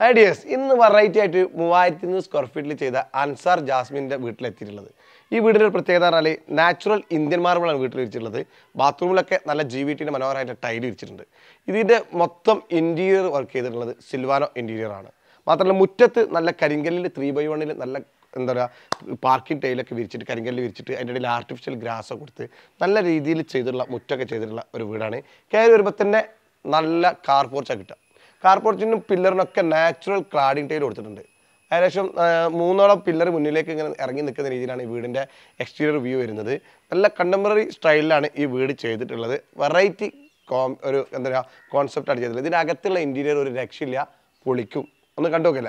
Ideas ഇന്ന് variety ആയിട്ട് മൂവായിരത്തി അഞ്ഞൂറ് സ്ക്വയർ ഫീറ്റിൽ ചെയ്ത അൻസാർ ജാസ്മിൻ്റെ വീട്ടിലെത്തിയിട്ടുള്ളത് ഈ വീടിൻ്റെ ഒരു പ്രത്യേകത എന്ന് പറഞ്ഞാൽ നാച്ചുറൽ ഇന്ത്യൻ മാർബിളാണ് വീട്ടിൽ വിരിച്ചിട്ടുള്ളത് ബാത്റൂമിലൊക്കെ നല്ല ജി വി ടിൻ്റെ മനോഹരമായിട്ട് ടൈൽ വിരിച്ചിട്ടുണ്ട് ഇതിൻ്റെ മൊത്തം ഇൻറ്റീരിയർ വർക്ക് ചെയ്തിട്ടുള്ളത് സിൽവാനോ ഇൻറ്റീരിയർ ആണ് മാത്രമല്ല മുറ്റത്ത് നല്ല കരിങ്കല്ലിൽ ത്രീ ബൈ വണ്ണിൽ നല്ല എന്താ പറയുക പാർക്കിംഗ് ടൈലൊക്കെ വിരിച്ചിട്ട് കരിങ്കല്ല് വിരിച്ചിട്ട് അതിൻ്റെ ഇടയിൽ ആർട്ടിഫിഷ്യൽ ഗ്രാസ് കൊടുത്ത് നല്ല രീതിയിൽ ചെയ്തിട്ടുള്ള മുറ്റൊക്കെ ചെയ്തിട്ടുള്ള ഒരു വീടാണ് കയറി വരുമ്പോൾ തന്നെ നല്ല കാർ പോർച്ചാണ് കിട്ടുക കാർ പോർച്ചിനും പില്ലറിനൊക്കെ നാച്ചുറൽ ക്ലാഡിംഗ് ടൈൽ കൊടുത്തിട്ടുണ്ട് ഏകദേശം ആ, മൂന്നോളം പില്ലർ മുന്നിലേക്ക് ഇങ്ങനെ ഇറങ്ങി നിൽക്കുന്ന രീതിയിലാണ് ഈ വീടിൻ്റെ എക്സ്റ്റീരിയർ വ്യൂ വരുന്നത് നല്ല കണ്ടംപററി സ്റ്റൈലിലാണ് ഈ വീട് ചെയ്തിട്ടുള്ളത് വെറൈറ്റി കോം ഒരു എന്താ പറയുക കോൺസെപ്റ്റാണ് ചെയ്തിട്ടുള്ളത് ഇതിനകത്തുള്ള ഇൻറ്റീരിയർ ഒരു രക്ഷയില്ല പൊളിക്കും ഒന്ന് കണ്ടു നോക്കല്ലേ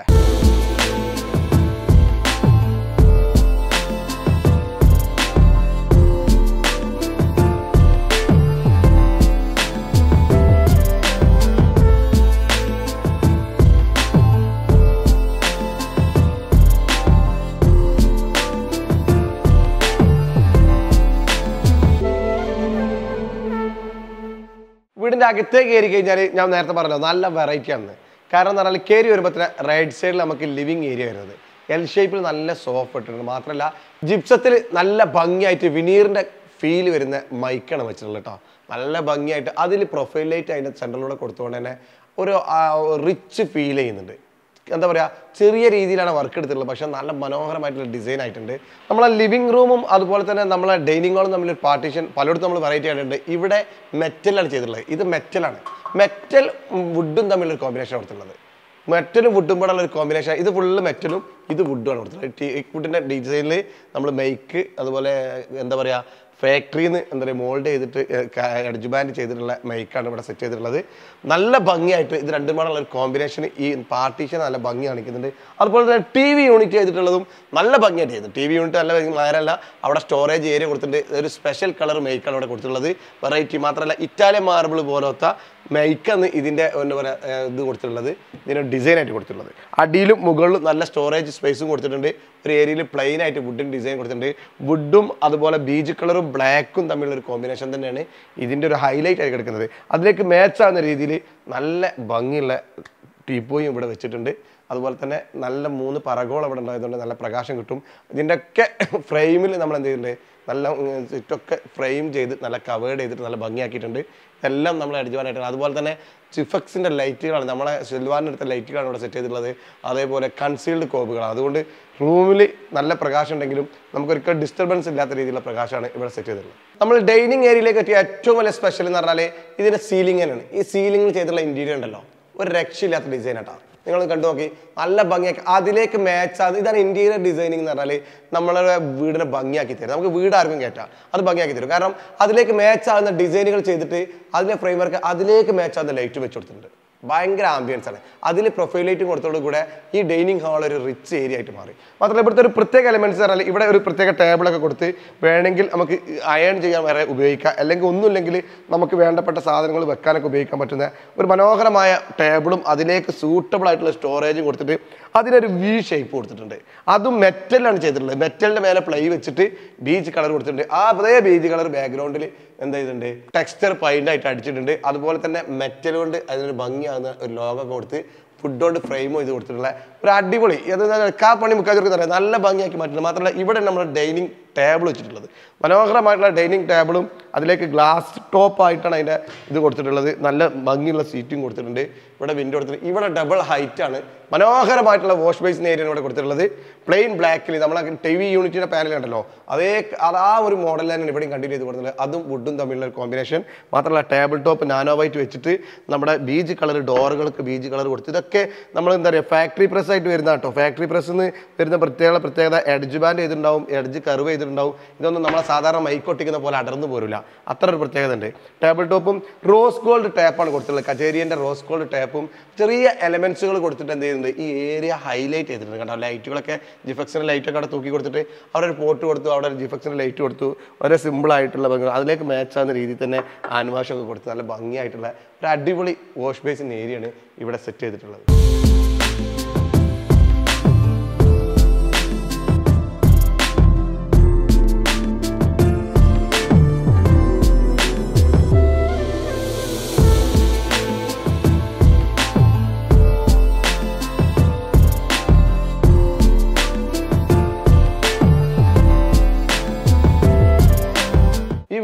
വീടിൻ്റെ അകത്തേക്ക് കയറി കഴിഞ്ഞാൽ ഞാൻ നേരത്തെ പറഞ്ഞല്ലോ നല്ല വെറൈറ്റി ആണ് കാരണം എന്ന് പറഞ്ഞാൽ കയറി വരുമ്പോൾ തന്നെ റൈറ്റ് സൈഡിൽ നമുക്ക് ലിവിങ് ഏരിയ വരുന്നത് എൽ ഷേപ്പിൽ നല്ല സോഫ ഇട്ടിട്ടുണ്ട് മാത്രമല്ല ജിപ്സത്തിൽ നല്ല ഭംഗിയായിട്ട് വിനീറിൻ്റെ ഫീൽ വരുന്ന മൈക്കാണ് വെച്ചിട്ടുള്ളത് കേട്ടോ നല്ല ഭംഗിയായിട്ട് അതിൽ പ്രൊഫൈൽ ലൈറ്റ് അതിൻ്റെ സെൻറ്ററിലൂടെ കൊടുത്തുകൊണ്ട് തന്നെ ഒരു റിച്ച് ഫീൽ ചെയ്യുന്നുണ്ട് എന്താ പറയുക ചെറിയ രീതിയിലാണ് വർക്ക് എടുത്തിട്ടുള്ളത് പക്ഷേ നല്ല മനോഹരമായിട്ടുള്ള ഡിസൈൻ ആയിട്ടുണ്ട് നമ്മളെ ലിവിങ് റൂമും അതുപോലെ തന്നെ നമ്മളെ ഡൈനിങ് ഹാളും തമ്മിൽ പാർട്ടീഷൻ പലയിടത്തും നമ്മൾ വെറൈറ്റി ആയിട്ടുണ്ട് ഇവിടെ മെറ്റലാണ് ചെയ്തിട്ടുള്ളത് ഇത് മെറ്റലാണ് മെറ്റൽ വുഡും തമ്മിലൊരു കോമ്പിനേഷൻ കൊടുത്തിട്ടുള്ളത് മെറ്റലും വുഡും കൂടെ ഒരു കോമ്പിനേഷൻ ഇത് ഫുള്ള് മെറ്റലും ഇത് വുഡുമാണ് കൊടുത്തിട്ടുള്ളത് ടീ വുഡിൻ്റെ ഡിസൈനിൽ നമ്മൾ മെയ്ക്ക് അതുപോലെ എന്താ പറയുക ഫാക്ടറിയിൽ നിന്ന് എന്താ പറയുക മോൾഡ് ചെയ്തിട്ട് എഡ്ജ് ബാൻഡ് ചെയ്തിട്ടുള്ള മൈക്കാണ് ഇവിടെ സെറ്റ് ചെയ്തിട്ടുള്ളത് നല്ല ഭംഗിയായിട്ട് ഇത് രണ്ടും കൂടെയുള്ള ഒരു കോമ്പിനേഷൻ ഈ പാർട്ടീഷൻ നല്ല ഭംഗി കാണിക്കുന്നുണ്ട് അതുപോലെ തന്നെ ടി വി യൂണിറ്റ് ചെയ്തിട്ടുള്ളതും നല്ല ഭംഗിയായിട്ട് ചെയ്തു ടി വി യൂണിറ്റ് നല്ല നേരമല്ല അവിടെ സ്റ്റോറേജ് ഏരിയ കൊടുത്തിട്ടുണ്ട് ഒരു സ്പെഷ്യൽ കളർ മെയ്ക്കാണ് ഇവിടെ കൊടുത്തിട്ടുള്ളത് വെറൈറ്റി മാത്രമല്ല ഇറ്റാലിയൻ മാർബിൾ പോലത്തെ മെയ്ക്കാണ് ഇതിൻ്റെ എന്താ പറയുക ഇത് കൊടുത്തിട്ടുള്ളത് ഇതിന് ഡിസൈൻ ആയിട്ട് കൊടുത്തിട്ടുള്ളത് അടിയിലും മുകളിലും നല്ല സ്റ്റോറേജ് സ്പേസും കൊടുത്തിട്ടുണ്ട് ഒരു ഏരിയയിൽ പ്ലെയിൻ ആയിട്ട് വുഡിൻ ഡിസൈൻ കൊടുത്തിട്ടുണ്ട് വുഡും അതുപോലെ ബീജ് കളറും ബ്ലാക്കും തമ്മിലുള്ള ഒരു കോമ്പിനേഷൻ തന്നെയാണ് ഇതിൻ്റെ ഒരു ഹൈലൈറ്റ് ആയി കിടക്കുന്നത് അതിലേക്ക് മാച്ച് ആവുന്ന രീതിയിൽ നല്ല ഭംഗിയുള്ള ടീപ്പോയും ഇവിടെ വെച്ചിട്ടുണ്ട് അതുപോലെ തന്നെ നല്ല മൂന്ന് പറകോളം ഇവിടെ ഉണ്ടായതുകൊണ്ട് നല്ല പ്രകാശം കിട്ടും ഇതിൻ്റെയൊക്കെ ഫ്രെയിമിൽ നമ്മൾ എന്ത് ചെയ്തിട്ടുണ്ട് നല്ല ചുറ്റൊക്കെ ഫ്രെയിം ചെയ്ത് നല്ല കവേർഡ് ചെയ്തിട്ട് നല്ല ഭംഗിയാക്കിയിട്ടുണ്ട് എല്ലാം നമ്മൾ അടിച്ചുവാനായിട്ടാണ് അതുപോലെ തന്നെ ചിഫക്സിൻ്റെ ലൈറ്റുകളാണ് നമ്മളെ സിൽവാറിൻ്റെ അടുത്ത ലൈറ്റുകളാണ് ഇവിടെ സെറ്റ് ചെയ്തിട്ടുള്ളത് അതേപോലെ കൺസീൽഡ് കോബുകളാണ് അതുകൊണ്ട് റൂമിൽ നല്ല പ്രകാശം ഉണ്ടെങ്കിലും നമുക്കൊരിക്കലും ഡിസ്റ്റർബൻസ് ഇല്ലാത്ത രീതിയിലുള്ള പ്രകാശമാണ് ഇവിടെ സെറ്റ് ചെയ്തിട്ടുള്ളത് നമ്മൾ ഡൈനിങ് ഏരിയയിലേക്ക് എത്തിയ ഏറ്റവും വലിയ സ്പെഷ്യൽ എന്ന് പറഞ്ഞാൽ ഇതിൻ്റെ സീലിംഗ് തന്നെയാണ് ഈ സീലിംഗിൽ ചെയ്തിട്ടുള്ള ഇൻറ്റീരിയർ ഉണ്ടല്ലോ ഒരു രക്ഷയില്ലാത്ത ഡിസൈൻ ആട്ടോ നിങ്ങൾ കണ്ടു നോക്കി നല്ല ഭംഗിയാക്കി അതിലേക്ക് മാച്ച് അത് ഇതാണ് ഇന്റീരിയർ ഡിസൈനിങ് എന്ന് പറഞ്ഞാൽ നമ്മളെ വീടിനെ ഭംഗിയാക്കി തരും നമുക്ക് വീട് ആർക്കും കയറ്റാം അത് ഭംഗിയാക്കി തരും കാരണം അതിലേക്ക് മാച്ച് ആവുന്ന ഡിസൈനുകൾ ചെയ്തിട്ട് അതിലെ ഫ്രെയിം വർക്ക് അതിലേക്ക് മാച്ച് ആവുന്ന ലൈറ്റ് വെച്ച് കൊടുത്തിട്ടുണ്ട് ഭയങ്കര ആംബിയൻസ് ആണ് അതിൽ പ്രൊഫൈൽ ലൈറ്റും കൊടുത്തോടു കൂടെ ഈ ഡൈനിങ് ഹാൾ ഒരു റിച്ച് ഏരിയ ആയിട്ട് മാറി മാത്രമല്ല ഇവിടുത്തെ ഒരു പ്രത്യേക എലമെന്റ്സ് പറഞ്ഞാൽ ഇവിടെ ഒരു പ്രത്യേക ടേബിളൊക്കെ കൊടുത്ത് വേണമെങ്കിൽ നമുക്ക് അയൺ ചെയ്യാൻ വരെ ഉപയോഗിക്കാം അല്ലെങ്കിൽ ഒന്നുമില്ലെങ്കിൽ നമുക്ക് വേണ്ടപ്പെട്ട സാധനങ്ങൾ വെക്കാനൊക്കെ ഉപയോഗിക്കാൻ പറ്റുന്ന ഒരു മനോഹരമായ ടേബിളും അതിലേക്ക് സൂട്ടബിൾ ആയിട്ടുള്ള സ്റ്റോറേജും കൊടുത്തിട്ട് അതിനൊരു വി ഷേപ്പ് കൊടുത്തിട്ടുണ്ട് അതും മെറ്റലാണ് ചെയ്തിട്ടുള്ളത് മെറ്റലിന്റെ മേലെ പ്ലൈ വെച്ചിട്ട് ബീച്ച് കളർ കൊടുത്തിട്ടുണ്ട് ആ അതേ ബീച്ച് കളർ ബാക്ക്ഗ്രൗണ്ടിൽ എന്താ ചെയ്തിട്ടുണ്ട് ടെക്സ്ചർ പൈൻ്റ് ആയിട്ട് അടിച്ചിട്ടുണ്ട് അതുപോലെ തന്നെ മെറ്റൽ കൊണ്ട് അതിനൊരു ഭംഗിയാകുന്ന ഒരു ലോഗോ കൊടുത്ത് ഫുഡ് കൊണ്ട് ഫ്രെയിം ചെയ്ത് കൊടുത്തിട്ടുള്ള ഒരു അടിപൊളി അത് കാ പണി മുക്കാച്ചവർക്ക് അറിയാം നല്ല ഭംഗിയാക്കി മാറ്റുന്നത് മാത്രമല്ല ഇവിടെ നമ്മൾ ഡൈനിങ് ടേബിൾ വെച്ചിട്ടുള്ളത് മനോഹരമായിട്ടുള്ള ഡൈനിങ് ടേബിളും അതിലേക്ക് ഗ്ലാസ് ടോപ്പ് ആയിട്ടാണ് അതിൻ്റെ ഇത് കൊടുത്തിട്ടുള്ളത് നല്ല ഭംഗിയുള്ള സീറ്റും കൊടുത്തിട്ടുണ്ട് ഇവിടെ വിൻഡോ കൊടുത്തിട്ടുണ്ട് ഇവിടെ ഡബിൾ ഹൈറ്റ് ആണ് മനോഹരമായിട്ടുള്ള വാഷ് ബേസിൻ ഏരിയ ഇവിടെ കൊടുത്തിട്ടുള്ളത് പ്ലെയിൻ ബ്ലാക്കിൽ നമ്മളെ ടി വി യൂണിറ്റിൻ്റെ പാനൽ ഉണ്ടല്ലോ അതേ അത് ആ ഒരു മോഡൽ തന്നെയാണ് ഇവിടെയും കണ്ടിന്യൂ ചെയ്ത് കൊടുത്തിട്ടുള്ളത് അതും വുഡും തമ്മിലുള്ള കോമ്പിനേഷൻ മാത്രമല്ല ടേബിൾ ടോപ്പ് നാനോ വൈറ്റ് വെച്ചിട്ട് നമ്മുടെ ബീജ് കളർ ഡോറുകൾക്ക് ബീജ് കളർ കൊടുത്ത് ഇതൊക്കെ നമ്മൾ എന്താ പറയുക ഫാക്ടറി പ്രസ് ആയിട്ട് വരുന്ന കേട്ടോ ഫാക്ടറി പ്രസ്സിൽ നിന്ന് വരുന്ന പ്രത്യേക പ്രത്യേകത എഡ്ജ് ബാൻഡ് ചെയ്തിട്ടുണ്ടാവും എഡ്ജ് കർവ് ചെയ്തിട്ടുണ്ടാവും ഇതൊന്നും നമ്മളെ സാധാരണ മൈക്കൊട്ടിക്കുന്ന പോലെ അടർന്നു പോരില്ല അത്ര ഒരു പ്രത്യേകത ഉണ്ട് ടേബിൾ ടോപ്പും റോസ് ഗോൾഡ് ടാപ്പാണ് കൊടുത്തിട്ടുള്ളത് കച്ചേരിയൻ്റെ റോസ് ഗോൾഡ് ടാപ്പും ചെറിയ എലമെന്റ്സുകൾ കൊടുത്തിട്ട് എന്ത് ചെയ്യുന്നുണ്ട് ഈ ഏരിയ ഹൈലൈറ്റ് ചെയ്തിട്ടുണ്ട് കേട്ടോ ലൈറ്റുകളൊക്കെ ജിഫക്സിൻ്റെ ലൈറ്റൊക്കെ അവിടെ തൂക്കി കൊടുത്തിട്ട് അവിടെ ഒരു പോട്ട് കൊടുത്തു അവിടെ ഒരു ജിഫക്സിൻ്റെ ലൈറ്റ് കൊടുത്തു വളരെ സിമ്പിൾ ആയിട്ടുള്ള ഭംഗി അതിലേക്ക് മാച്ച് ആവുന്ന രീതിയിൽ തന്നെ ആൻവാഷൊക്കെ കൊടുത്ത് നല്ല ഭംഗിയായിട്ടുള്ള ഒരു അടിപൊളി വാഷ് ബേസിൻ ഏരിയയാണ് ഇവിടെ സെറ്റ് ചെയ്തിട്ടുള്ളത്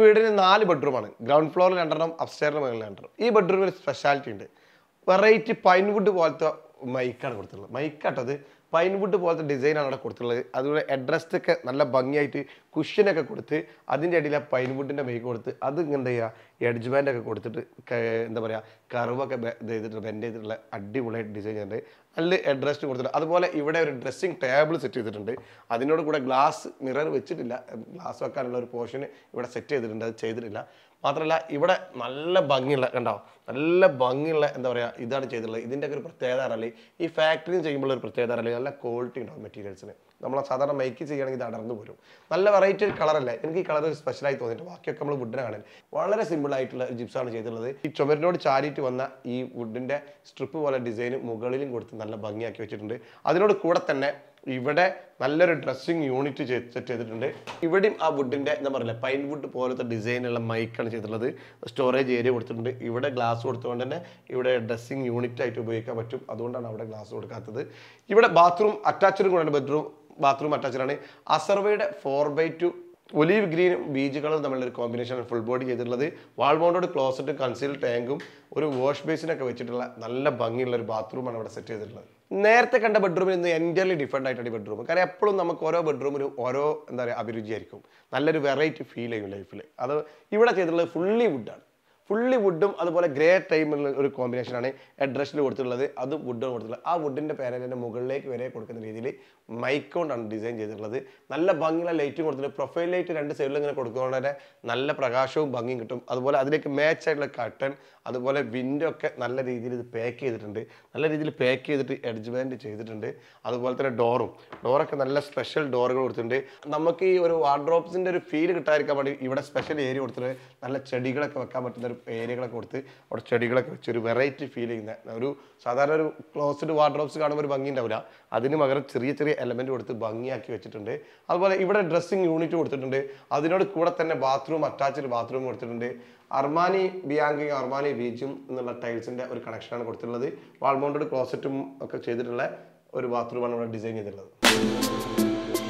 വീടിന് നാല് ബെഡ്റൂമാണ് ഗ്രൗണ്ട് ഫ്ലോറിൽ രണ്ടെണ്ണം അപ്സ്റ്റേറിന് മുകളിൽ രണ്ടെണ്ണം ഈ ബെഡ്റൂമിൽ സ്പെഷ്യാലിറ്റി ഉണ്ട് വെറൈറ്റി പൈൻവുഡ് പോലത്തെ മൈക്കാണ് കൊടുത്തിട്ടുള്ളത് മൈക്കാട്ടത് പൈൻവുഡ് പോലത്തെ ഡിസൈനാണ് അവിടെ കൊടുത്തിട്ടുള്ളത് അതുപോലെ അഡ്രസ്റ്റ് ഒക്കെ നല്ല ഭംഗിയായിട്ട് കുഷ്യനൊക്കെ കൊടുത്ത് അതിൻ്റെ അടിയിൽ ആ പൈൻവുഡിൻ്റെ മൈക്ക് കൊടുത്ത് അത് എന്താ ചെയ്യുക എഡ്ജ് ബാൻഡ് ഒക്കെ കൊടുത്തിട്ട് ക- എന്താ പറയുക കർവൊക്കെ ബെ- ഇത് ചെയ്തിട്ട് ബെൻഡ് ചെയ്തിട്ടുള്ള അടിപൊളിയായിട്ട് ഡിസൈൻ ചെയ്തിട്ടുണ്ട് നല്ല അഡ്രസ്റ്റ് കൊടുത്തിട്ടുണ്ട് അതുപോലെ ഇവിടെ ഒരു ഡ്രസ്സിംഗ് ടേബിൾ സെറ്റ് ചെയ്തിട്ടുണ്ട് അതിനോട് കൂടെ ഗ്ലാസ് മിറർ വെച്ചിട്ടില്ല ഗ്ലാസ് വെക്കാനുള്ള ഒരു പോർഷൻ ഇവിടെ സെറ്റ് ചെയ്തിട്ടുണ്ട് അത് ചെയ്തിട്ടില്ല മാത്രമല്ല ഇവിടെ നല്ല ഭംഗിയുള്ള കണ്ടോ നല്ല ഭംഗിയുള്ള എന്താ പറയുക ഇതാണ് ചെയ്തിട്ടുള്ളത് ഇതിൻ്റെ ഒക്കെ ഒരു പ്രത്യേകത പറഞ്ഞാൽ ഈ ഫാക്ടറിയിൽ ചെയ്യുമ്പോൾ ഒരു പ്രത്യേകത പറഞ്ഞാൽ നല്ല ക്വാളിറ്റി ഉണ്ടാവും മെറ്റീരിയൽസിന് നമ്മൾ സാധാരണ മേക്ക് ചെയ്യുകയാണെങ്കിൽ ഇത് അടർന്നു പോരും നല്ല വെറൈറ്റി കളറല്ലേ എനിക്ക് ഈ കളർ സ്പെഷ്യലായി തോന്നിയിട്ട് ബാക്കിയൊക്കെ നമ്മൾ വുഡിനെ കാണാൻ വളരെ സിമ്പിൾ ആയിട്ടുള്ള ജിപ്സാണ് ചെയ്തിട്ടുള്ളത് ഈ ചുമരിനോട് ചാരിയിട്ട് വന്ന ഈ വുഡിൻ്റെ സ്ട്രിപ്പ് പോലെ ഡിസൈൻ മുകളിലും കൊടുത്ത് നല്ല ഭംഗിയാക്കി വെച്ചിട്ടുണ്ട് അതിനോട് കൂടെ തന്നെ ഇവിടെ നല്ലൊരു ഡ്രസ്സിങ് യൂണിറ്റ് സെറ്റ് ചെയ്തിട്ടുണ്ട് ഇവിടെയും ആ വുഡിന്റെ എന്താ പറയുക പൈൻ വുഡ് പോലത്തെ ഡിസൈനുള്ള മൈക്കാണ് ചെയ്തിട്ടുള്ളത് സ്റ്റോറേജ് ഏരിയ കൊടുത്തിട്ടുണ്ട് ഇവിടെ ഗ്ലാസ് കൊടുത്തുകൊണ്ട് തന്നെ ഇവിടെ ഡ്രസ്സിങ് യൂണിറ്റ് ആയിട്ട് ഉപയോഗിക്കാൻ പറ്റും അതുകൊണ്ടാണ് അവിടെ ഗ്ലാസ് കൊടുക്കാത്തത് ഇവിടെ ബാത്റൂം അറ്റാച്ച്ഡും കൂടെ ബെഡ്റൂം ബാത്റൂം അറ്റാച്ച്ഡാണ് അസർവയുടെ ഫോർ ബൈ ടു ഒലീവ് ഗ്രീനും ബീച്ച് കളറും തമ്മിലുള്ള ഒരു കോമ്പിനേഷൻ ഫുൾ ബോഡി ചെയ്തിട്ടുള്ളത് വാൾ മൗണ്ടോട് ക്ലോസറ്റും കൺസീൽ ടാങ്കും ഒരു വാഷ് ബേസിനൊക്കെ വെച്ചിട്ടുള്ള നല്ല ഭംഗിയുള്ള ഒരു ബാത്റൂമാണ് അവിടെ സെറ്റ് ചെയ്തിട്ടുള്ളത് നേരത്തെ കണ്ട ബെഡ്റൂമിൽ നിന്ന് എൻറ്റയർലി ഡിഫറെൻ്റ് ആയിട്ടാണ് ഈ ബെഡ്റൂം കാരണം എപ്പോഴും നമുക്ക് ഓരോ ബെഡ്റൂമിനും ഓരോ എന്താ പറയുക അഭിരുചിയായിരിക്കും നല്ലൊരു വെറൈറ്റി ഫീൽ ചെയ്യും ലൈഫിൽ അത് ഇവിടെ ചെയ്തിട്ടുള്ളത് ഫുള്ളി വുഡാണ് ഫുള്ളി വുഡും അതുപോലെ ഗ്രേ ടൈമുള്ള ഒരു കോമ്പിനേഷനാണ് അഡ്രസ്സിൽ കൊടുത്തിട്ടുള്ളത് അതും വുഡും കൊടുത്തിട്ടുള്ളത് ആ വുഡിൻ്റെ പാനലിൻ്റെ മുകളിലേക്ക് വരെ കൊടുക്കുന്ന രീതിയിൽ മൈക്കോണ്ടാണ് ഡിസൈൻ ചെയ്തിട്ടുള്ളത് നല്ല ഭംഗിയുള്ള ലൈറ്റും കൊടുത്തിട്ട് പ്രൊഫൈൽ ലൈറ്റ് രണ്ട് സൈഡിൽ ഇങ്ങനെ കൊടുക്കുന്നതുകൊണ്ട് തന്നെ നല്ല പ്രകാശവും ഭംഗിയും കിട്ടും അതുപോലെ അതിലേക്ക് മാച്ച് ആയിട്ടുള്ള കട്ടൺ അതുപോലെ വിൻഡോ ഒക്കെ നല്ല രീതിയിൽ ഇത് പാക്ക് ചെയ്തിട്ടുണ്ട് നല്ല രീതിയിൽ പാക്ക് ചെയ്തിട്ട് എഡ്ജ് ബാൻഡ് ചെയ്തിട്ടുണ്ട് അതുപോലെ തന്നെ ഡോറും ഡോറൊക്കെ നല്ല സ്പെഷ്യൽ ഡോറുകൾ കൊടുത്തിട്ടുണ്ട് നമുക്ക് ഈ ഒരു വാർഡ്രോപ്സിൻ്റെ ഒരു ഫീൽ കിട്ടാതിരിക്കാൻ വേണ്ടി ഇവിടെ സ്പെഷ്യൽ ഏരിയ കൊടുത്തിട്ട് നല്ല ചെടികളൊക്കെ വെക്കാൻ പറ്റുന്ന ഒരു ഏരിയകളൊക്കെ കൊടുത്ത് അവിടെ ചെടികളൊക്കെ വെച്ച് ഒരു വെറൈറ്റി ഫീൽ ചെയ്യുന്ന ഒരു സാധാരണ ഒരു ക്ലോസ്ഡ് വാർഡ്രോപ്സ് കാണുമ്പോൾ ഒരു ഭംഗി ഉണ്ടാവില്ല അതിന് പകരം ചെറിയ ചെറിയ എലമെന്റ് കൊടുത്ത് ഭംഗിയാക്കി വെച്ചിട്ടുണ്ട് അതുപോലെ ഇവിടെ ഡ്രസ്സിംഗ് യൂണിറ്റ് കൊടുത്തിട്ടുണ്ട് അതിനോട് കൂടെ തന്നെ ബാത്റൂം അറ്റാച്ച്ഡ് ബാത്റൂം കൊടുത്തിട്ടുണ്ട് അർമാനി ബിയാങ്കയും അർമാനി ബീച്ചും എന്നുള്ള ടൈൽസിന്റെ ഒരു കണക്ഷനാണ് കൊടുത്തിട്ടുള്ളത് വാൾമൗണ്ടഡ് ക്ലോസറ്റും ഒക്കെ ചെയ്തിട്ടുള്ള ഒരു ബാത്റൂമാണ് ഇവിടെ ഡിസൈൻ ചെയ്തിട്ടുള്ളത്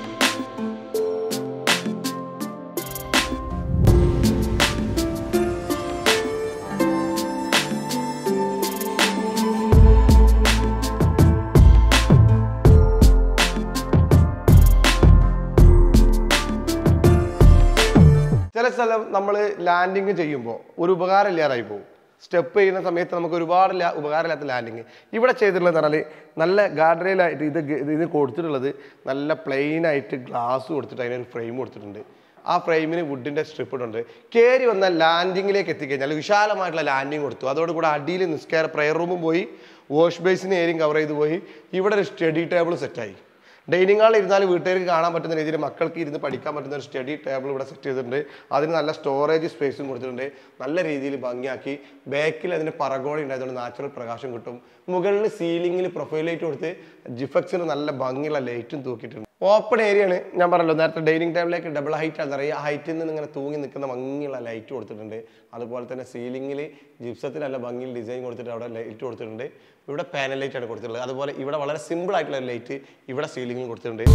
ചില സ്ഥലം നമ്മൾ ലാൻഡിങ് ചെയ്യുമ്പോൾ ഒരു ഉപകാരം ഇല്ലാതായി പോകും സ്റ്റെപ്പ് ചെയ്യുന്ന സമയത്ത് നമുക്ക് ഒരുപാട് ലാ- ഉപകാരമില്ലാത്ത ലാൻഡിങ് ഇവിടെ ചെയ്തിട്ടുള്ളത് പറഞ്ഞാൽ നല്ല ഗാർഡറയിലായിട്ട് ഇത് ഗ- ഇതിന് കൊടുത്തിട്ടുള്ളത് നല്ല പ്ലെയിൻ ആയിട്ട് ഗ്ലാസ് കൊടുത്തിട്ട് അതിനൊരു ഫ്രെയിം കൊടുത്തിട്ടുണ്ട് ആ ഫ്രെയിമിന് വുഡിൻ്റെ സ്ട്രിപ്പ് ഇട്ടുണ്ട് കയറി വന്ന ലാൻഡിങ്ങിലേക്ക് എത്തിക്കഴിഞ്ഞാൽ വിശാലമായിട്ടുള്ള ലാൻഡിങ് കൊടുത്തു അതോടുകൂടി അടിയിൽ നിസ്കാര പ്രയർ റൂമും പോയി വാഷ് ബേസിന് ഏരിയും കവർ ചെയ്ത് പോയി ഇവിടെ ഒരു സ്റ്റഡി ടേബിൾ സെറ്റായി ഡൈനിങ് ഹാളിൽ ഇരുന്നാൽ വീട്ടുകാർക്ക് കാണാൻ പറ്റുന്ന രീതിയിൽ മക്കൾക്ക് ഇരുന്ന് പഠിക്കാൻ പറ്റുന്ന ഒരു സ്റ്റഡി ടേബിൾ ഇവിടെ സെറ്റ് ചെയ്തിട്ടുണ്ട് അതിന് നല്ല സ്റ്റോറേജ് സ്പേസും കൊടുത്തിട്ടുണ്ട് നല്ല രീതിയിൽ ഭംഗിയാക്കി ബാക്കിൽ അതിന് പറഗോളി ഉണ്ടായതുകൊണ്ട് നാച്ചുറൽ പ്രകാശം കിട്ടും മുകളിൽ സീലിംഗിൽ പ്രൊഫൈൽ ലൈറ്റ് കൊടുത്ത് ജിഫക്സിന് നല്ല ഭംഗിയുള്ള ലൈറ്റും തൂക്കിയിട്ടുണ്ട് ഓപ്പൺ ഏരിയ ആണ് ഞാൻ പറഞ്ഞല്ലോ നേരത്തെ ഡൈനിങ് ടേബിളിലേക്ക് ഡബിൾ ഹൈറ്റ് ആണ് അറിയുക ഹൈറ്റിൽ നിന്ന് ഇങ്ങനെ തൂങ്ങി നിൽക്കുന്ന ഭംഗിയുള്ള ലൈറ്റ് കൊടുത്തിട്ടുണ്ട് അതുപോലെ തന്നെ സീലിംഗിൽ ജിപ്സത്തിൽ നല്ല ഭംഗിയിൽ ഡിസൈൻ കൊടുത്തിട്ട് അവിടെ ലൈറ്റ് കൊടുത്തിട്ടുണ്ട് ഇവിടെ പാനൽ ലൈറ്റ് ആണ് കൊടുത്തിട്ടുള്ളത് അതുപോലെ ഇവിടെ വളരെ സിമ്പിൾ ആയിട്ടുള്ള ലൈറ്റ് ഇവിടെ സീലിംഗിൽ കൊടുത്തിട്ടുണ്ട്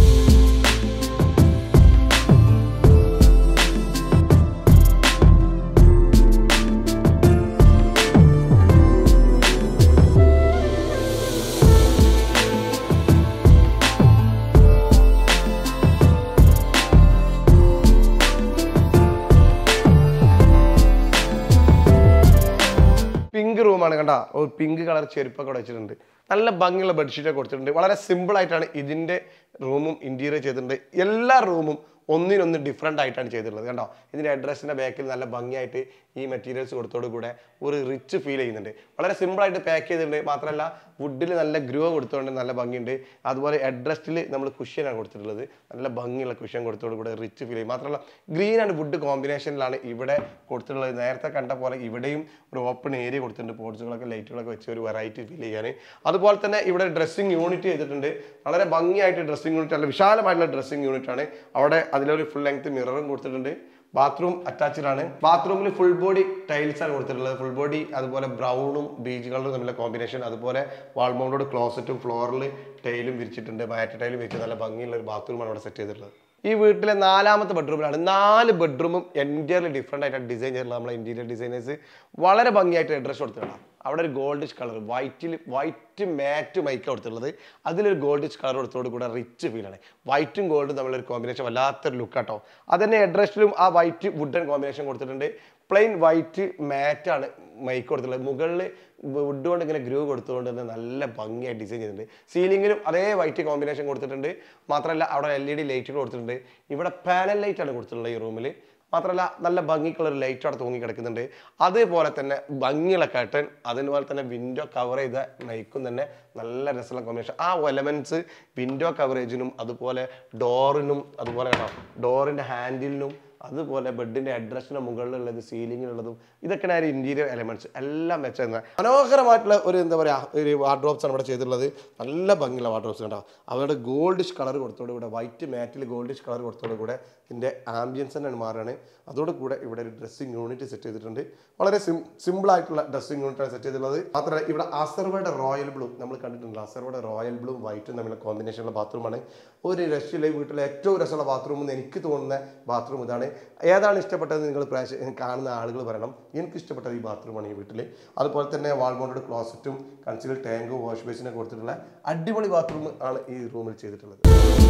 പിങ്ക് റൂമാണ് കണ്ട ഒരു പിങ്ക് കളർ ചെരുപ്പൊക്കെ അവിടെ വെച്ചിട്ടുണ്ട് നല്ല ഭംഗിയുള്ള ബെഡ്ഷീറ്റൊക്കെ കൊടുത്തിട്ടുണ്ട് വളരെ സിമ്പിൾ ആയിട്ടാണ് ഇതിന്റെ റൂമും ഇന്റീരിയർ ചെയ്തിട്ടുണ്ട് എല്ലാ റൂമും ഒന്നിനൊന്ന് ഡിഫറെൻ്റ് ആയിട്ടാണ് ചെയ്തിട്ടുള്ളത് കണ്ടോ ഇതിന്റെ അഡ്രസ്സിന്റെ ബാക്കിൽ നല്ല ഭംഗിയായിട്ട് ഈ മെറ്റീരിയൽസ് കൊടുത്തോട് കൂടെ ഒരു റിച്ച് ഫീൽ ചെയ്യുന്നുണ്ട് വളരെ സിമ്പിൾ ആയിട്ട് പാക്ക് ചെയ്തിട്ടുണ്ട് മാത്രമല്ല വുഡിൽ നല്ല ഗ്രോ കൊടുത്തുകൊണ്ട് നല്ല ഭംഗിയുണ്ട് അതുപോലെ അഡ്രസ്സിൽ നമ്മൾ കുഷ്യനാണ് കൊടുത്തിട്ടുള്ളത് നല്ല ഭംഗിയുള്ള കുഷ്യൻ കൊടുത്തോട് കൂടെ റിച്ച് ഫീൽ ചെയ്യും മാത്രമല്ല ഗ്രീൻ ആൻഡ് വുഡ് കോമ്പിനേഷനിലാണ് ഇവിടെ കൊടുത്തിട്ടുള്ളത് നേരത്തെ കണ്ട പോലെ ഇവിടെയും ഒരു ഓപ്പൺ ഏരിയ കൊടുത്തിട്ടുണ്ട് പോർച്ചുകളൊക്കെ ലൈറ്റുകളൊക്കെ വെച്ച് ഒരു വെറൈറ്റി ഫീൽ ചെയ്യാൻ അതുപോലെ തന്നെ ഇവിടെ ഡ്രസ്സിംഗ് യൂണിറ്റ് ചെയ്തിട്ടുണ്ട് വളരെ ഭംഗിയായിട്ട് ഡ്രസ്സിംഗ് യൂണിറ്റ് നല്ല വിശാലമായിട്ടുള്ള ഡ്രസ്സിംഗ് യൂണിറ്റ് ആണ് അവിടെ അതിലൊരു ഫുൾ ലെങ്ത് മിററും കൊടുത്തിട്ടുണ്ട് ബാത്റൂം അറ്റാച്ച്ഡ് ആണ് ബാത്റൂമിൽ ഫുൾ ബോഡി ടൈൽസ് ആണ് കൊടുത്തിട്ടുള്ളത് ഫുൾ ബോഡി അതുപോലെ ബ്രൗണും ബീച്ച് കളറും തമ്മിലുള്ള കോമ്പിനേഷൻ അതുപോലെ വാൾമൗണ്ടോട് ക്ലോസറ്റും ഫ്ലോറിൽ ടൈലും വിരിച്ചിട്ടുണ്ട് മാറ്റ് ടൈലും വിരിച്ച് നല്ല ഭംഗിയുള്ള ഒരു ബാത്റൂമാണ് അവിടെ സെറ്റ് ചെയ്തിട്ടുള്ളത് ഈ വീട്ടിലെ നാലാമത്തെ ബെഡ്റൂമിലാണ് നാല് ബെഡ്റൂമും എൻറ്റയർലി ഡിഫറെൻ്റ് ആയിട്ട് ഡിസൈൻ ചെയ്തിട്ടുള്ള നമ്മളെ ഇൻറ്റീരിയർ ഡിസൈനേഴ്സ് വളരെ ഭംഗിയായിട്ട് അഡ്രസ് കൊടുത്തിട്ടുണ്ടാകും അവിടെ ഒരു ഗോൾഡിഷ് കളർ വൈറ്റിൽ വൈറ്റ് മാറ്റ് മൈക്ക് കൊടുത്തിട്ടുള്ളത് അതിലൊരു ഗോൾഡിഷ് കളർ കൊടുത്തോട് കൂടെ റിച്ച് ഫീലാണ് വൈറ്റും ഗോൾഡും തമ്മിലൊരു കോമ്പിനേഷൻ വല്ലാത്തൊരു ലുക്ക് കേട്ടോ അതന്നെ അഡ്രസ്സിലും ആ വൈറ്റ് വുഡൻ കോമ്പിനേഷൻ കൊടുത്തിട്ടുണ്ട് പ്ലെയിൻ വൈറ്റ് മാറ്റാണ് മൈക്ക് കൊടുത്തിട്ടുള്ളത് മുകളിൽ വുഡ് കൊണ്ട് ഇങ്ങനെ ഗ്രൂ കൊടുത്തുകൊണ്ട് തന്നെ നല്ല ഭംഗിയായി ഡിസൈൻ ചെയ്തിട്ടുണ്ട് സീലിങ്ങിലും അതേ വൈറ്റ് കോമ്പിനേഷൻ കൊടുത്തിട്ടുണ്ട് മാത്രമല്ല അവിടെ എൽ ഇ ഡി ലൈറ്റുകൾ കൊടുത്തിട്ടുണ്ട് ഇവിടെ പാനൽ ലൈറ്റ് ആണ് കൊടുത്തിട്ടുള്ളത് ഈ റൂമിൽ മാത്രമല്ല നല്ല ഭംഗിക്കുള്ള ഒരു ലൈറ്റ് അവിടെ തൂങ്ങി കിടക്കുന്നുണ്ട് അതേപോലെ തന്നെ ഭംഗിയുള്ള കർട്ടൻ അതുപോലെ തന്നെ വിൻഡോ കവർ ചെയ്ത മൈക്കും തന്നെ നല്ല രസമുള്ള കോമ്പിനേഷൻ ആ എലമെന്റ്സ് വിൻഡോ കവറേജിനും അതുപോലെ ഡോറിനും അതുപോലെ ഡോറിന്റെ ഹാൻഡിലിനും അതുപോലെ ബെഡിന്റെ അഡ്രസ്സിന് മുകളിലുള്ളത് സീലിങ്ങിലുള്ളതും ഇതൊക്കെയാണ് ഒരു ഇന്റീരിയർ എലമെന്റ്സ് എല്ലാം വെച്ചിരുന്ന മനോഹരമായിട്ടുള്ള ഒരു എന്താ പറയുക ഒരു വാർഡ്രോബ്സ് ആണ് ഇവിടെ ചെയ്തിട്ടുള്ളത് നല്ല ഭംഗിയുള്ള വാർഡ്രോബ്സ് കണ്ടോ അവരുടെ ഗോൾഡിഷ് കളർ കൊടുത്തോട് കൂടെ വൈറ്റ് മാറ്റിൽ ഗോൾഡിഷ് കളർ കൊടുത്തോട് കൂടെ ഇതിൻ്റെ ആംബിയൻസ് തന്നെ മാറുകയാണ് അതോട് കൂടെ ഇവിടെ ഒരു ഡ്രസ്സിംഗ് യൂണിറ്റ് സെറ്റ് ചെയ്തിട്ടുണ്ട് വളരെ സിം സിമ്പിൾ ആയിട്ടുള്ള ഡ്രസ്സിംഗ് യൂണിറ്റാണ് സെറ്റ് ചെയ്തിട്ടുള്ളത് മാത്രമല്ല ഇവിടെ അസർവയുടെ റോയൽ ബ്ലൂ നമ്മൾ കണ്ടിട്ടുണ്ട് അസർവയുടെ റോയൽ ബ്ലൂ വൈറ്റും തമ്മിലുള്ള കോമ്പിനേഷനുള്ള ബാത്റൂമാണ് ഒരു രക്ഷയിലെ വീട്ടിലെ ഏറ്റവും രസമുള്ള ബാത്റൂം എന്ന് എനിക്ക് തോന്നുന്ന ബാത്റൂം ഇതാണ് ഏതാണ് ഇഷ്ടപ്പെട്ടത് നിങ്ങൾ പ്രേക്ഷ കാണുന്ന ആളുകൾ പറയണം എനിക്ക് ഇഷ്ടപ്പെട്ടത് ഈ ബാത്റൂമാണ് ഈ വീട്ടിൽ അതുപോലെ തന്നെ വാൾമോണ്ടഡ് ക്ലോസറ്റും കൺസീൽ ടാങ്കും വാഷ് ബേസിനൊക്കെ കൊടുത്തിട്ടുള്ള അടിപൊളി ബാത്റൂം ആണ് ഈ റൂമിൽ ചെയ്തിട്ടുള്ളത്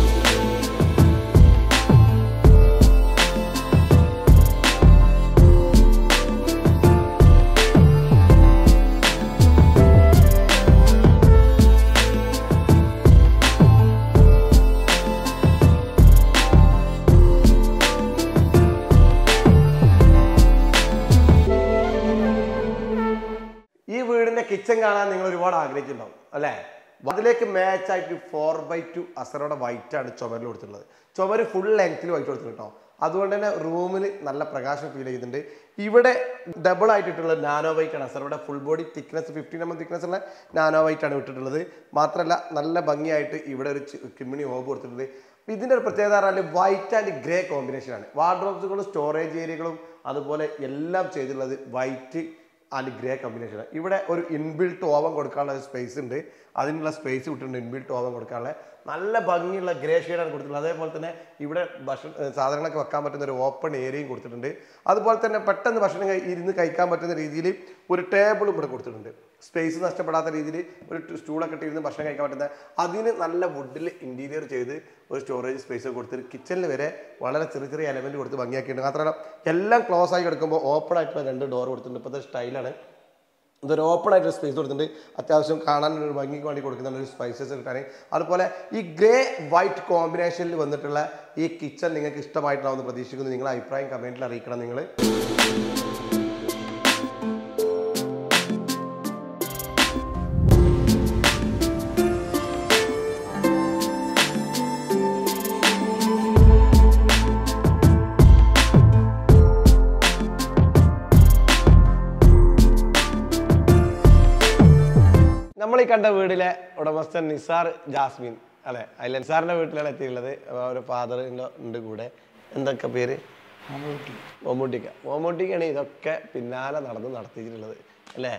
ഈ വീടിന്റെ കിച്ചൺ കാണാൻ നിങ്ങൾ ഒരുപാട് ആഗ്രഹിച്ചിട്ടുണ്ടാവും അല്ലേ അതിലേക്ക് മാച്ച് ആയിട്ട് ഫോർ ബൈ ടു അസറോടെ വൈറ്റ് ആണ് ചുമരിൽ കൊടുത്തിട്ടുള്ളത് ചുമര് ഫുൾ ലെങ്ത്തിൽ വൈറ്റ് കൊടുത്തിട്ടുണ്ട് കേട്ടോ അതുകൊണ്ട് തന്നെ റൂമിൽ നല്ല പ്രകാശം ഫീൽ ചെയ്യുന്നുണ്ട് ഇവിടെ ഡബിൾ ആയിട്ടുള്ള നാനോ വൈറ്റ് ആണ് അസറോടെ full body thickness fifteen M thickness ഉള്ള നാനോ വൈറ്റ് ആണ് വിട്ടിട്ടുള്ളത് മാത്രമല്ല നല്ല ഭംഗിയായിട്ട് ഇവിടെ ഒരു കിമ്മിണി ഹോബ് കൊടുത്തിട്ടുണ്ട് അപ്പൊ ഇതിന്റെ ഒരു പ്രത്യേകത പറഞ്ഞാൽ വൈറ്റ് ആൻഡ് ഗ്രേ കോമ്പിനേഷൻ ആണ് വാർഡ്രോബ്സുകളും സ്റ്റോറേജ് ഏരിയകളും അതുപോലെ എല്ലാം ചെയ്തിട്ടുള്ളത് വൈറ്റ് ആൻഡ് ഗ്രേ കോമ്പിനേഷൻ ഇവിടെ ഒരു ഇൻബിൽട്ട് ഓവൻ കൊടുക്കാനുള്ള ഒരു സ്പേസ് ഉണ്ട് അതിനുള്ള സ്പേസ് വിട്ടിട്ടുണ്ട് ഇൻബിൽട്ട് ഓവൻ കൊടുക്കാനുള്ള നല്ല ഭംഗിയുള്ള ഗ്രേ ഷെയ്ഡാണ് കൊടുത്തിട്ടുള്ളത് അതേപോലെ തന്നെ ഇവിടെ ഭക്ഷണ ഏഹ് സാധനങ്ങളൊക്കെ വെക്കാൻ പറ്റുന്ന ഒരു ഓപ്പൺ ഏരിയയും കൊടുത്തിട്ടുണ്ട് അതുപോലെ തന്നെ പെട്ടെന്ന് ഭക്ഷണം കഴി- ഇരുന്ന് കഴിക്കാൻ പറ്റുന്ന രീതിയിൽ ഒരു ടേബിളും ഇവിടെ കൊടുത്തിട്ടുണ്ട് സ്പേസ് നഷ്ടപ്പെടാത്ത രീതിയിൽ ഒരു ട് സ്റ്റൂളൊക്കെ ഇട്ട് ഇരുന്ന് ഭക്ഷണം കഴിക്കാൻ പറ്റുന്ന അതിന് നല്ല വുഡിൽ ഇൻറ്റീരിയർ ചെയ്ത് ഒരു സ്റ്റോറേജ് സ്പേസ് കൊടുത്ത് കിച്ചണിൽ വരെ വളരെ ചെറിയ ചെറിയ എലമെന്റ് കൊടുത്ത് ഭംഗിയാക്കിയിട്ടുണ്ട് മാത്രമല്ല എല്ലാം ക്ലോസ് ആയി കിടക്കുമ്പോൾ ഓപ്പൺ ആയിട്ടുള്ള രണ്ട് ഡോർ കൊടുത്തിട്ടുണ്ട് ഇപ്പോഴത്തെ സ്റ്റൈലാണ് ഇതൊരു ഓപ്പൺ ആയിട്ട് സ്പേസ് കൊടുത്തിട്ടുണ്ട് അത്യാവശ്യം കാണാൻ ഒരു ഭംഗിക്ക് വേണ്ടി കൊടുക്കുന്ന ഒരു സ്പൈസസ് കിട്ടാൻ അതുപോലെ ഈ ഗ്രേ വൈറ്റ് കോമ്പിനേഷനിൽ വന്നിട്ടുള്ള ഈ കിച്ചൺ നിങ്ങൾക്ക് ഇഷ്ടമായിട്ടുണ്ടാവുമെന്ന് പ്രതീക്ഷിക്കുന്നു നിങ്ങളുടെ അഭിപ്രായം കമൻറ്റിൽ അറിയിക്കണം നിങ്ങൾ നമ്മൾ ഈ കണ്ട വീടിലെ ഉടമസ്ഥൻ നിസാർ ജാസ്മിൻ അല്ലെ അതിൽ നിസാറിന്റെ വീട്ടിലാണ് എത്തിയിട്ടുള്ളത് ഒരു ഫാദർ ഉണ്ട് കൂടെ എന്തൊക്കെ പേര് മമ്മൂട്ടിക്ക മമ്മൂട്ടിക്കാണ് ഇതൊക്കെ പിന്നാലെ നടന്ന് നടത്തിയിട്ടുള്ളത് അല്ലേ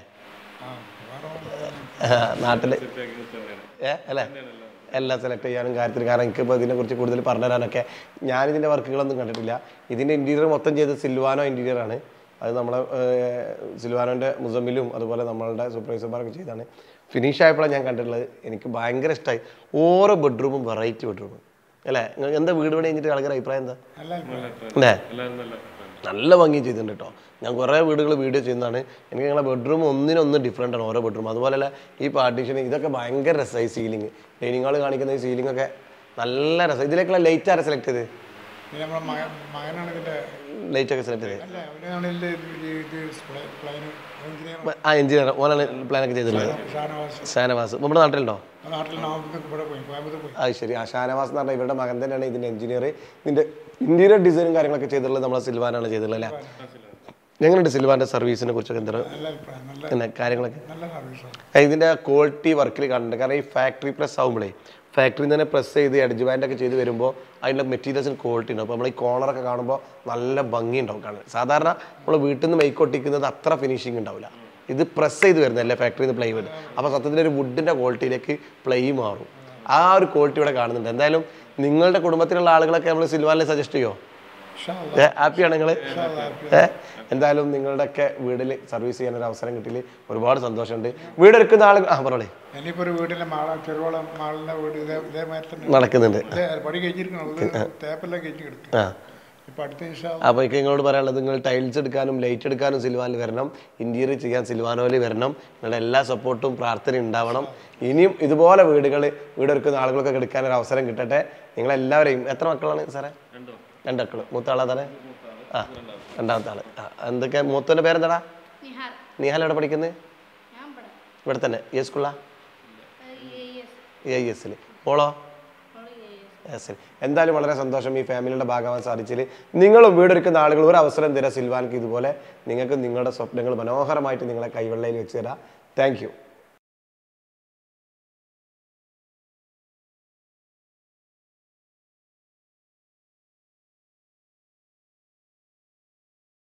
നാട്ടില് ഏ അല്ലേ എല്ലാം സെലക്ട് ചെയ്യാനും കാര്യത്തിൽ കാരണം എനിക്കിപ്പോൾ ഇതിനെ കുറിച്ച് കൂടുതൽ പറഞ്ഞു തരാനൊക്കെ ഞാനിതിൻ്റെ വർക്കുകളൊന്നും കണ്ടിട്ടില്ല ഇതിൻ്റെ ഇൻറ്റീരിയർ മൊത്തം ചെയ്തത് സിൽവാനോ ഇൻറ്റീരിയർ ആണ് അത് നമ്മളെ സിൽവാനോൻ്റെ മുസമ്മിലും അതുപോലെ നമ്മളുടെ സൂപ്പർവൈസർമാരൊക്കെ ചെയ്താണ് ഫിനിഷ് ആയപ്പോഴാണ് ഞാൻ കണ്ടിട്ടുള്ളത് എനിക്ക് ഭയങ്കര ഇഷ്ടമായി ഓരോ ബെഡ്റൂമും വെറൈറ്റി ബെഡ്റൂം അല്ലേ നിങ്ങൾക്ക് എന്താ വീട് പണി കഴിഞ്ഞിട്ട് ആൾക്കാർ അഭിപ്രായം എന്താ അല്ലേ നല്ല ഭംഗി ചെയ്തിട്ടുണ്ട് കേട്ടോ ഞാൻ കുറേ വീടുകൾ വീഡിയോ ചെയ്യുന്നതാണ് എനിക്ക് നിങ്ങളെ ബെഡ്റൂം ഒന്നിനൊന്ന് ഡിഫറെൻ്റ് ആണ് ഓരോ ബെഡ്റൂം അതുപോലെ ഈ പാർട്ടീഷൻ ഇതൊക്കെ ഭയങ്കര രസമായി സീലിംഗ് ഡൈനിങ് ഹാൾ കാണിക്കുന്ന ഈ സീലിംഗ് ഒക്കെ നല്ല രസം ഇതിലേക്കുള്ള ലൈറ്റ് ആരെ സെലക്ട് ചെയ്ത് ഇത് നമ്മുടെ മകൻ മകനാണ് ഇതിന്റെ ലൈറ്റ് ഒക്കെ സെലക്ട് ചെയ്ത് അല്ല അവനാണ് ഇതിന്റെ ഇത് പ്ലാൻ എഞ്ചിനീയർ ആ എഞ്ചിനീയർ ഓനാണ് പ്ലാനൊക്കെ ചെയ്തിട്ടുള്ളത് ഷാനവാസ് ഷാനവാസ് നമ്മുടെ നാട്ടിലുണ്ടോ ആ നാട്ടിൽ നാമത്തിൽ ഇവിടെ പോയി കോയമ്പത്തൂർ പോയി അത് ശരി ആ ഷാനവാസ് എന്ന് പറഞ്ഞാൽ ഇവരുടെ മകൻ തന്നെയാണ് ഇതിന്റെ എഞ്ചിനീയർ ഇതിന്റെ ഇന്റീരിയർ ഡിസൈനും കാര്യങ്ങളൊക്കെ ചെയ്തിട്ടുള്ളത് നമ്മളെ സിൽവാനാണ് ചെയ്തിട്ടുള്ളത് അല്ലേ എങ്ങനെയുണ്ട് സിൽവാന്റെ സർവീസിനെ കുറിച്ചൊക്കെ എന്താണ് നല്ല അഭിപ്രായം നല്ല പിന്നെ കാര്യങ്ങളൊക്കെ നല്ല സർവീസാണ് ഇതിന്റെ ക്വാളിറ്റി വർക്കിൽ കാണുന്നുണ്ട് കാരണം ഈ ഫാക്ടറി പ്രസ് ആകുമ്പോഴേ ഫാക്ടറിയിൽ തന്നെ പ്രസ് ചെയ്ത് എഡ്ജ് ബാൻഡ് ഒക്കെ ചെയ്ത് വരുമ്പോൾ അതിൻ്റെ മെറ്റീരിയൽസിന് ക്വാളിറ്റി ഉണ്ടാവും അപ്പോൾ നമ്മൾ ഈ കോർണറൊക്കെ കാണുമ്പോൾ നല്ല ഭംഗി ഉണ്ടാവും കാണാൻ സാധാരണ നമ്മൾ വീട്ടിൽ നിന്ന് മെയ്ക്ക് ഒട്ടിക്കുന്നത് അത്ര ഫിനിഷിംഗ് ഉണ്ടാവില്ല ഇത് പ്രസ് ചെയ്ത് വരുന്നതല്ലേ ഫാക്ടറിയിൽ നിന്ന് പ്ലൈവുഡ് അപ്പോൾ സത്യത്തിൽ ഒരു വുഡിൻ്റെ ക്വാളിറ്റിയിലേക്ക് പ്ലൈ മാറും ആ ഒരു ക്വാളിറ്റി ഇവിടെ കാണുന്നുണ്ട് എന്തായാലും നിങ്ങളുടെ കുടുംബത്തിലുള്ള ആളുകളൊക്കെ നമ്മൾ സിൽവാനിൽ സജസ്റ്റ് ചെയ്യുമോ ഇൻഷാ അല്ലാ. ഏ ഹാപ്പിയാണ് നിങ്ങൾ ഇൻഷാ അല്ലാ, happy. ഏ എന്തായാലും നിങ്ങളുടെയൊക്കെ വീട്ടിൽ സർവീസ് ചെയ്യാൻ ഒരു അവസരം കിട്ടിയിൽ ഒരുപാട് സന്തോഷമുണ്ട് വീടെടുക്കുന്ന ആളുകൾ ആ പറഞ്ഞോളേ ഇനിയിപ്പോ ഒരു വീടിന്റെ മാള ചെറുവളം മാളിന്റെ വീട് ഇതേ ഇതേമാതിരി തന്നെ നടക്കുന്നുണ്ട് ഇതേ പണി കഴിച്ചിരിക്കണം തേപ്പെല്ലാം കഴിച്ച് കിടക്കും ആ ഇപ്പൊ അടുത്ത ഇൻഷാ അപ്പോൾ എനിക്ക് നിങ്ങളോട് പറയാനുള്ളത് നിങ്ങൾ ടൈൽസ് എടുക്കാനും ലൈറ്റ് എടുക്കാനും സിൽവാനിൽ വരണം ഇന്റീരിയർ ചെയ്യാൻ സിൽവാനോയിൽ വരണം നിങ്ങളുടെ എല്ലാ സപ്പോർട്ടും പ്രാർത്ഥനയും ഉണ്ടാവണം ഇനിയും ഇതുപോലെ വീടുകൾ വീടെടുക്കുന്ന ആളുകൾക്കൊക്കെ എടുക്കാൻ ഒരു അവസരം കിട്ടട്ടെ നിങ്ങളെല്ലാവരെയും എത്ര മക്കളാണ് സാറേ രണ്ട് മക്കൾ മൂത്ത ആളാ തന്നെ ആ രണ്ടാമത്തെ ആള് ആ എന്തൊക്കെ മൂത്തൻ്റെ പേരെന്താടാ നിഹാർ നിഹാൽ എവിടെ പഠിക്കുന്നത് ഞാൻ ഇവിടെ ഇവിടെ തന്നെ ഏത് സ്കൂളാ എ എസ് എ ഐ എസിൽ മോളോ മോള് എ എസ് യെസ് എന്തായാലും വളരെ സന്തോഷം ഈ ഫാമിലിയുടെ ഭാഗമാകാൻ സാധിച്ചതിൽ നിങ്ങളും വീടൊരുക്കുന്ന ആളുകൾ ഒരു അവസരം തരാം സിൽവാൻക്ക് ഇതുപോലെ നിങ്ങൾക്ക് നിങ്ങളുടെ സ്വപ്നങ്ങൾ മനോഹരമായിട്ട് നിങ്ങളെ കൈവെള്ളയിൽ വെച്ച് തരാം താങ്ക് യു